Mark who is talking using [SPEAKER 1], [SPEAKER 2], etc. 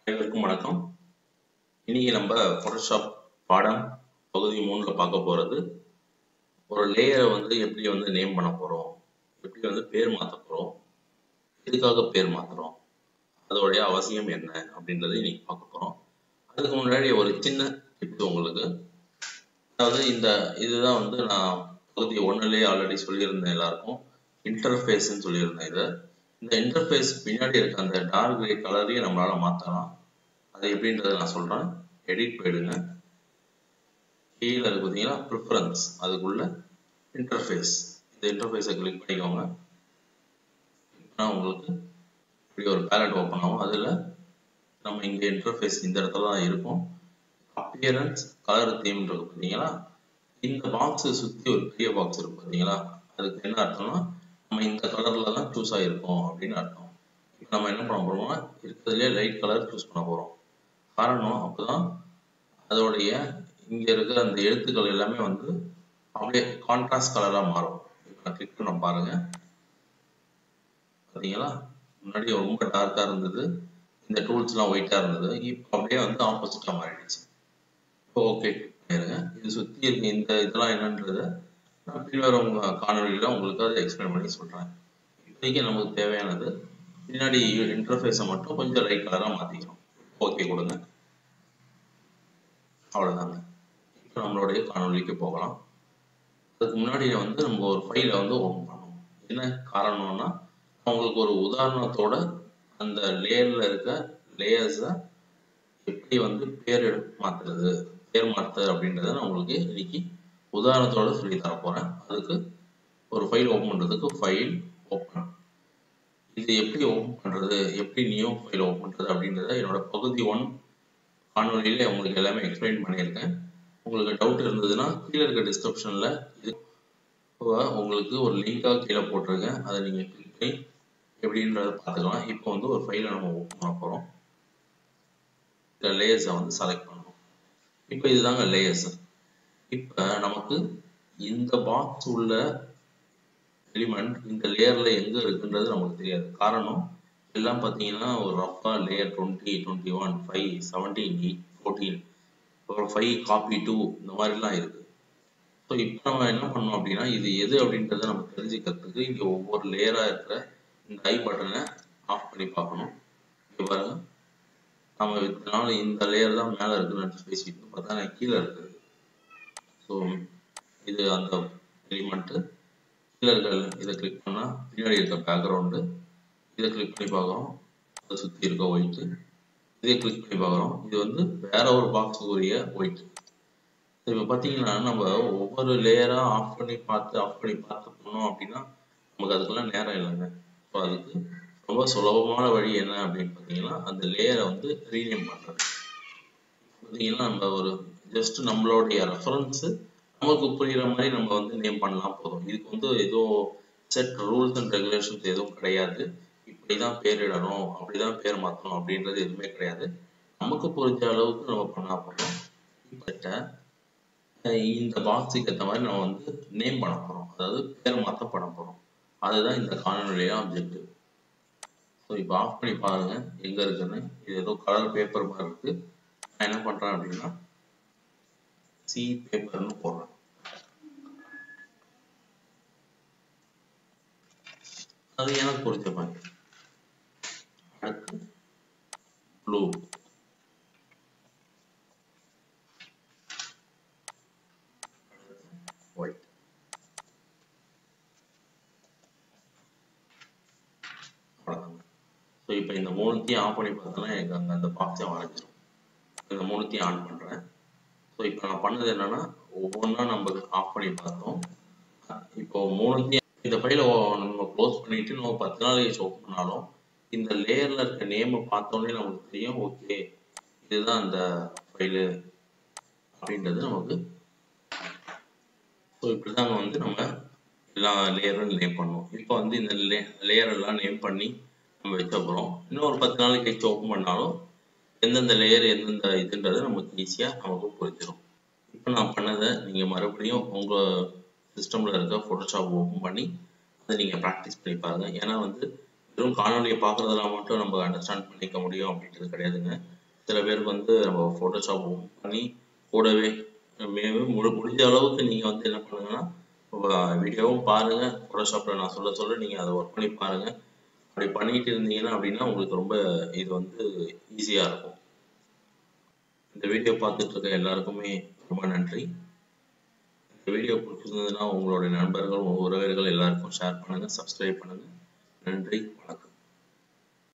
[SPEAKER 1] அனைவருக்கும் வணக்கம் இன்னைக்கு நம்ம ஃபோட்டோஷாப் பாடம் பகுதி மூணுல பார்க்க போறது ஒரு லேயரை வந்து எப்படி வந்து நேம் பண்ண போறோம் எப்படி வந்து பேர் மாத்த போறோம் எதுக்காக பேர் மாத்துறோம் அதோடைய அவசியம் என்ன அப்படின்றத இன்னைக்கு பார்க்க போறோம் அதுக்கு முன்னாடி ஒரு சின்ன டிப் உங்களுக்கு அதாவது இந்த இதுதான் வந்து நான் பகுதி ஒன்றுலேயே ஆல்ரெடி சொல்லியிருந்தேன் எல்லாருக்கும் இன்டர்ஃபேஸ்ன்னு சொல்லியிருந்தேன் இதை இந்த இன்டர்ஃபேஸ் பின்னாடி இருக்க அந்த டார்க் கிரே கலரையும் நம்மளால மாற்றலாம் அது எப்படின்றத நான் சொல்றேன் எடிட் போயிடுங்க கீழே இருக்கு பார்த்தீங்கன்னா ப்ரிஃபரன்ஸ் அதுக்குள்ள இன்டர்ஃபேஸ் இந்த இன்டர்ஃபேஸை கிளிக் பண்ணிக்கோங்க நான் உங்களுக்கு இப்படி ஒரு பேலட் ஓப்பன் ஆகும் அதில் நம்ம இங்கே இன்டர்ஃபேஸ் இந்த இடத்துல தான் இருக்கும் அப்பியரன்ஸ் கலர் தீம் இருக்கு பார்த்தீங்களா இந்த பாக்ஸை சுற்றி ஒரு பெரிய பாக்ஸ் இருக்கு பார்த்தீங்களா அதுக்கு என்ன அர்த்தம்னா நம்ம இந்த கலர்ல தான் சூஸ் ஆகிருக்கோம் அப்படின்னு அர்த்தம் இப்போ நம்ம என்ன பண்ண போறோம்னா இருக்கிறதுலே லைட் கலர் சூஸ் பண்ண போறோம் காரணம் அப்போதான் அதோடைய இங்க இருக்க அந்த எழுத்துக்கள் எல்லாமே வந்து அப்படியே கான்ட்ராஸ்ட் கலரா மாறும் இப்போ நான் கிளிக் பண்ண பாருங்க பார்த்தீங்களா முன்னாடி ரொம்ப டார்க்கா இருந்தது இந்த டூல்ஸ் எல்லாம் ஒயிட்டா இருந்தது இப்போ அப்படியே வந்து ஆப்போசிட்டா மாறிடுச்சு இப்போ ஓகே பண்ணிருங்க இது சுத்தி இருக்க இந்த இதெல்லாம் என்னன்றத நான் பின்வரும் காணொலியில உங்களுக்கு அதை எக்ஸ்பிளைன் பண்ணி சொல்றேன் இப்போதைக்கு நமக்கு தேவையானது பின்னாடி இன்டர்ஃபேஸை மட்டும் கொஞ்சம் லைட் கலராக மாற்றிக்கிறோம் ஓகே கொடுங்க அவ்வளோதாங்க இப்போ நம்மளுடைய காணொலிக்கு போகலாம் அதுக்கு முன்னாடி வந்து நம்ம ஒரு ஃபைலை வந்து ஓப்பன் பண்ணணும் என்ன காரணம்னா உங்களுக்கு ஒரு உதாரணத்தோட அந்த லேயரில் இருக்க லேயர்ஸை எப்படி வந்து பேர் மாற்றுறது பேர் மாற்றுறது அப்படின்றத நான் உங்களுக்கு இன்னைக்கு உதாரணத்தோட சொல்லி தர போறேன் அதுக்கு ஒரு ஃபைல் ஓப்பன் பண்றதுக்கு ஃபைல் ஓப்பன் இது எப்படி ஓப்பன் பண்றது எப்படி நியூ ஃபைல் ஓப்பன் பண்றது அப்படின்றத என்னோட பகுதி ஒன் காணொலியில உங்களுக்கு எல்லாமே எக்ஸ்பிளைன் பண்ணியிருக்கேன் உங்களுக்கு டவுட் இருந்ததுன்னா கீழே இருக்க டிஸ்கிரிப்ஷன்ல இது உங்களுக்கு ஒரு லிங்காக கீழே போட்டிருக்கேன் அதை நீங்க கிளிக் பண்ணி எப்படின்றத பார்த்துக்கலாம் இப்போ வந்து ஒரு ஃபைலை நம்ம ஓப்பன் பண்ண போறோம் இந்த லேயர்ஸை வந்து செலக்ட் பண்ணணும் இப்போ இதுதாங்க லேயர்ஸ் இப்ப நமக்கு இந்த பாக்ஸ் உள்ள எலிமெண்ட் இந்த லேயர்ல எங்க இருக்குன்றது நமக்கு தெரியாது காரணம் எல்லாம் பாத்தீங்கன்னா ஒரு ரஃபா layer twenty twenty one five seventeen eight fourteen அப்புறம் ஃபைவ் காப்பி டூ இந்த மாதிரிலாம் இருக்கு ஸோ இப்போ நம்ம என்ன பண்ணோம் அப்படின்னா இது எது அப்படின்றத நம்ம தெரிஞ்சுக்கிறதுக்கு இங்க ஒவ்வொரு லேயரா இருக்கிற இந்த ஐ பட்டனை ஆஃப் பண்ணி பார்க்கணும் இங்க பாருங்க நம்ம இதனால இந்த லேயர் தான் மேல இருக்குன்னு பேசிட்டு பார்த்தா கீழே இருக்குது ஸோ இது அந்த எலிமெண்ட்டு கீழே இருக்க இதை கிளிக் பண்ணால் பின்னாடி இருக்க பேக்ரவுண்டு இதை கிளிக் பண்ணி பார்க்குறோம் அதை சுற்றி இருக்க ஒயிட்டு இதை கிளிக் பண்ணி பார்க்குறோம் இது வந்து வேற ஒரு பாக்ஸுக்குரிய ஒயிட் இப்போ பார்த்தீங்கன்னா நம்ம ஒவ்வொரு லேயராக ஆஃப் பண்ணி பார்த்து ஆஃப் பண்ணி பார்த்து பண்ணோம் அப்படின்னா நமக்கு அதுக்கெல்லாம் நேரம் இல்லைங்க ஸோ அதுக்கு ரொம்ப சுலபமான வழி என்ன அப்படின்னு பார்த்தீங்கன்னா அந்த லேயரை வந்து ரீநேம் பண்ணுறது பார்த்தீங்கன்னா நம்ம ஒரு ஜஸ்ட் நம்மளுடைய ரெஃபரன்ஸ் நமக்கு புரியுற மாதிரி நம்ம வந்து நேம் பண்ணலாம் போதும் இதுக்கு வந்து ஏதோ செட் ரூல்ஸ் அண்ட் ரெகுலேஷன்ஸ் எதுவும் கிடையாது இப்படிதான் பேரிடணும் அப்படிதான் பேர் மாற்றணும் அப்படின்றது எதுவுமே கிடையாது நமக்கு புரிஞ்ச அளவுக்கு நம்ம பண்ணா போதும் இப்போ இந்த பாக்ஸுக்கு ஏற்ற மாதிரி நம்ம வந்து நேம் பண்ண போறோம் அதாவது பேர் மாற்ற பண்ண போறோம் அதுதான் இந்த காணொலியோட ஆப்ஜெக்டிவ் ஸோ இப்போ ஆஃப் பண்ணி பாருங்க எங்க இருக்குன்னு இது ஏதோ கலர் பேப்பர் மாதிரி இருக்கு நான் என்ன பண்றேன் அப்படின்னா சி பேப்பர்னு போடுறேன் அது எனக்கு புரிஞ்ச மாதிரி அடுத்து ப்ளூ ஒயிட் அவ்வளோதாங்க ஸோ இப்போ இந்த மூணுத்தையும் ஆஃப் பண்ணி பார்த்தோன்னா எனக்கு அங்கே அந்த பாக்ஸே வரைஞ்சிரும் இந்த மூணுத்தையும் ஆன் பண்ணுறேன் ஸோ இப்போ நான் பண்ணது என்னன்னா ஒவ்வொன்றா நம்ம ஆஃப் பண்ணி பார்த்தோம் இப்போ மூணுத்தையும் இந்த ஃபைலை நம்ம க்ளோஸ் பண்ணிட்டு நம்ம பத்து நாள் கழிச்சு ஓப்பன் பண்ணாலும் இந்த லேயர்ல இருக்க நேமை பார்த்தோன்னே நமக்கு தெரியும் ஓகே இதுதான் அந்த ஃபைலு அப்படின்றது நமக்கு ஸோ இப்படிதாங்க வந்து நம்ம எல்லா லேயரும் நேம் பண்ணுவோம் இப்போ வந்து இந்த லே லேயர் எல்லாம் நேம் பண்ணி நம்ம வச்ச போகிறோம் இன்னும் ஒரு பத்து நாளைக்கு கழிச்சு ஓப்பன் பண்ணாலும் எந்தெந்த லேயர் எந்தெந்த இதுன்றது நமக்கு ஈஸியாக நமக்கு புரிஞ்சிடும் இப்போ நான் பண்ணதை நீங்கள் மறுபடியும் உங்கள் சிஸ்டமில் இருக்க ஃபோட்டோஷாப் ஓப்பன் பண்ணி அதை நீங்கள் ப்ராக்டிஸ் பண்ணி பாருங்கள் ஏன்னா வந்து வெறும் காணொலியை பார்க்குறதுல மட்டும் நம்ம அண்டர்ஸ்டாண்ட் பண்ணிக்க முடியும் அப்படின்றது கிடையாதுங்க சில பேருக்கு வந்து நம்ம ஃபோட்டோஷாப் பண்ணி கூடவே மேலும் முடி முடிஞ்ச அளவுக்கு நீங்கள் வந்து என்ன பண்ணுங்கன்னா வீடியோவும் பாருங்க ஃபோட்டோஷாப்பில் நான் சொல்ல சொல்ல நீங்கள் அதை ஒர்க் பண்ணி பாருங்க அப்படி பண்ணிட்டு இருந்தீங்கன்னா அப்படின்னா உங்களுக்கு ரொம்ப இது வந்து ஈஸியாக இருக்கும் இந்த வீடியோ பார்த்துட்டு இருக்க எல்லாருக்குமே ரொம்ப நன்றி இந்த வீடியோ பிடிச்சிருந்ததுன்னா உங்களுடைய நண்பர்கள் உங்கள் உறவினர்கள் எல்லாருக்கும் ஷேர் பண்ணுங்கள் சப்ஸ்கிரைப் பண்ணுங்கள் நன்றி வணக்கம்